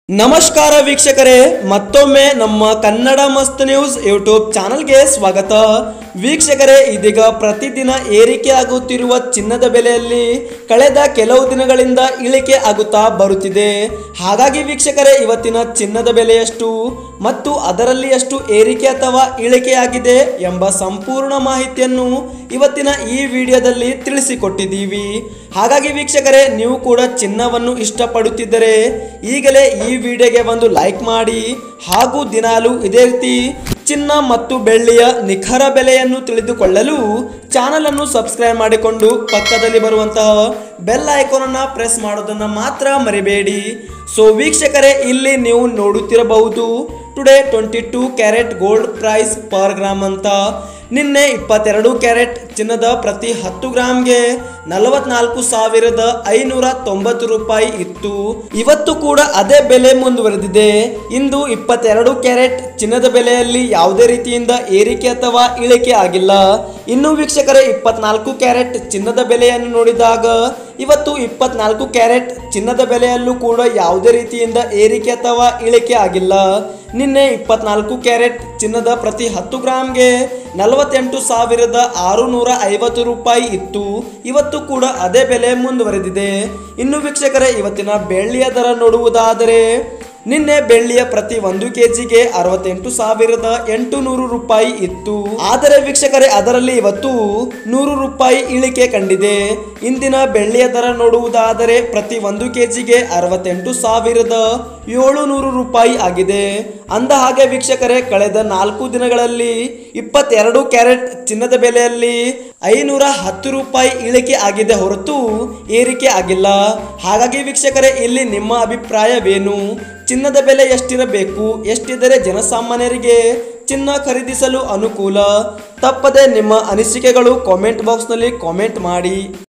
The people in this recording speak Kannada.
ನಮಸ್ಕಾರ ವೀಕ್ಷಕರೇ ಮತ್ತೊಮ್ಮೆ ನಮ್ಮ ಕನ್ನಡ ಮಸ್ತ್ ನ್ಯೂಸ್ ಯೂಟ್ಯೂಬ್ ಚಾನಲ್ಗೆ ಸ್ವಾಗತ ವೀಕ್ಷಕರೇ ಇದೀಗ ಪ್ರತಿದಿನ ಏರಿಕೆ ಆಗುತ್ತಿರುವ ಚಿನ್ನದ ಬೆಲೆಯಲ್ಲಿ ಕಳೆದ ಕೆಲವು ದಿನಗಳಿಂದ ಇಳಿಕೆ ಆಗುತ್ತಾ ಬರುತ್ತಿದೆ ಹಾಗಾಗಿ ವೀಕ್ಷಕರೇ ಇವತ್ತಿನ ಚಿನ್ನದ ಬೆಲೆ ಎಷ್ಟು ಮತ್ತು ಅದರಲ್ಲಿ ಎಷ್ಟು ಏರಿಕೆ ಅಥವಾ ಇಳಿಕೆಯಾಗಿದೆ ಎಂಬ ಸಂಪೂರ್ಣ ಮಾಹಿತಿಯನ್ನು ಇವತ್ತಿನ ಈ ವಿಡಿಯೋದಲ್ಲಿ ತಿಳಿಸಿಕೊಟ್ಟಿದ್ದೀವಿ ಹಾಗಾಗಿ ವೀಕ್ಷಕರೇ ನೀವು ಕೂಡ ಚಿನ್ನವನ್ನು ಇಷ್ಟಪಡುತ್ತಿದ್ದರೆ ಈಗಲೇ ಈ ವಿಡಿಯೋಗೆ ಒಂದು ಲೈಕ್ ಮಾಡಿ ಹಾಗೂ ದಿನಾಲು ಇದೇ ರೀತಿ ಚಿನ್ನ ಮತ್ತು ಬೆಳ್ಳಿಯ ನಿಖರ ಬೆಲೆಯನ್ನು ತಿಳಿದುಕೊಳ್ಳಲು ಚಾನಲ್ ಅನ್ನು ಸಬ್ಸ್ಕ್ರೈಬ್ ಮಾಡಿಕೊಂಡು ಪಕ್ಕದಲ್ಲಿ ಬರುವಂತಹ ಬೆಲ್ ಐಕಾನ್ ಅನ್ನ ಪ್ರೆಸ್ ಮಾಡೋದನ್ನ ಮಾತ್ರ ಮರಿಬೇಡಿ ಸೊ ವೀಕ್ಷಕರೇ ಇಲ್ಲಿ ನೀವು ನೋಡುತ್ತಿರಬಹುದು today twenty two carat gold price per gram ಅಂತ ನಿನ್ನೆ ಇಪ್ಪತ್ತೆರಡು ಕ್ಯಾರೆಟ್ ಚಿನ್ನದ ಪ್ರತಿ ಹತ್ತು ಗ್ರಾಮ್ಗೆ ನಲವತ್ನಾಲ್ಕು ಸಾವಿರದ ಐನೂರ ತೊಂಬತ್ತು ರೂಪಾಯಿ ಇತ್ತು ಇವತ್ತು ಕೂಡ ಅದೇ ಬೆಲೆ ಮುಂದುವರೆದಿದೆ ಇಂದು ಇಪ್ಪತ್ತೆರಡು ಕ್ಯಾರೆಟ್ ಚಿನ್ನದ ಬೆಲೆಯಲ್ಲಿ ಯಾವುದೇ ರೀತಿಯಿಂದ ಏರಿಕೆ ಅಥವಾ ಇಳಿಕೆ ಆಗಿಲ್ಲ ಇನ್ನು ವೀಕ್ಷಕರೇ ಇಪ್ಪತ್ನಾಲ್ಕು ಕ್ಯಾರೆಟ್ ಚಿನ್ನದ ಬೆಲೆಯನ್ನು ನೋಡಿದಾಗ ಇವತ್ತು ಇಪ್ಪತ್ನಾಲ್ಕು ಕ್ಯಾರೆಟ್ ಚಿನ್ನದ ಬೆಲೆಯಲ್ಲೂ ಕೂಡ ಯಾವುದೇ ರೀತಿಯಿಂದ ಏರಿಕೆ ಅಥವಾ ಇಳಿಕೆ ಆಗಿಲ್ಲ ನಿನ್ನೆ ಇಪ್ಪತ್ನಾಲ್ಕು ಕ್ಯಾರೆಟ್ ಚಿನ್ನದ ಪ್ರತಿ ಹತ್ತು ಗ್ರಾಮ್ಗೆ ನಲವತ್ತೆಂಟು ಸಾವಿರದ ಆರುನೂರ ಐವತ್ತು ರೂಪಾಯಿ ಇತ್ತು ಇವತ್ತು ಕೂಡ ಅದೇ ಬೆಲೆ ಮುಂದುವರೆದಿದೆ ಇನ್ನು ವೀಕ್ಷಕರೇ ಇವತ್ತಿನ ಬೆಳ್ಳಿಯ ದರ ನೋಡುವುದಾದರೆ ನಿನ್ನೆ ಬೆಳ್ಳಿಯ ಪ್ರತಿ ಒಂದು ಕೆಜಿಗೆ ಅರವತ್ತೆಂಟು ಸಾವಿರದ ಎಂಟು ನೂರು ರೂಪಾಯಿ ಇತ್ತು ಆದರೆ ವೀಕ್ಷಕರೇ ಅದರಲ್ಲಿ ಇವತ್ತು ನೂರು ರೂಪಾಯಿ ಇಳಿಕೆ ಕಂಡಿದೆ ಇಂದಿನ ಬೆಳ್ಳಿಯ ದರ ನೋಡುವುದಾದರೆ ಪ್ರತಿ ಒಂದು ಕೆಜಿಗೆ ಅರವತ್ತೆಂಟು ಸಾವಿರದ ಏಳು ನೂರು ರೂಪಾಯಿ ಆಗಿದೆ ಅಂದ ಹಾಗೆ ವೀಕ್ಷಕರೇ ಕಳೆದ ನಾಲ್ಕು ದಿನಗಳಲ್ಲಿ ಇಪ್ಪತ್ತೆರಡು ಕ್ಯಾರೆಟ್ ಚಿನ್ನದ ಬೆಲೆಯಲ್ಲಿ ಐನೂರ ಹತ್ತು ರೂಪಾಯಿ ಇಳಿಕೆ ಆಗಿದೆ ಹೊರತು ಏರಿಕೆ ಆಗಿಲ್ಲ ಹಾಗಾಗಿ ವೀಕ್ಷಕರೇ ಇಲ್ಲಿ ನಿಮ್ಮ ಅಭಿಪ್ರಾಯವೇನು ಚಿನ್ನದ ಬೆಲೆ ಎಷ್ಟಿರಬೇಕು ಎಷ್ಟಿದ್ದರೆ ಜನಸಾಮಾನ್ಯರಿಗೆ ಚಿನ್ನ ಖರೀದಿಸಲು ಅನುಕೂಲ ತಪ್ಪದೆ ನಿಮ್ಮ ಅನಿಸಿಕೆಗಳು ಕಾಮೆಂಟ್ ಬಾಕ್ಸ್ನಲ್ಲಿ ಕಾಮೆಂಟ್ ಮಾಡಿ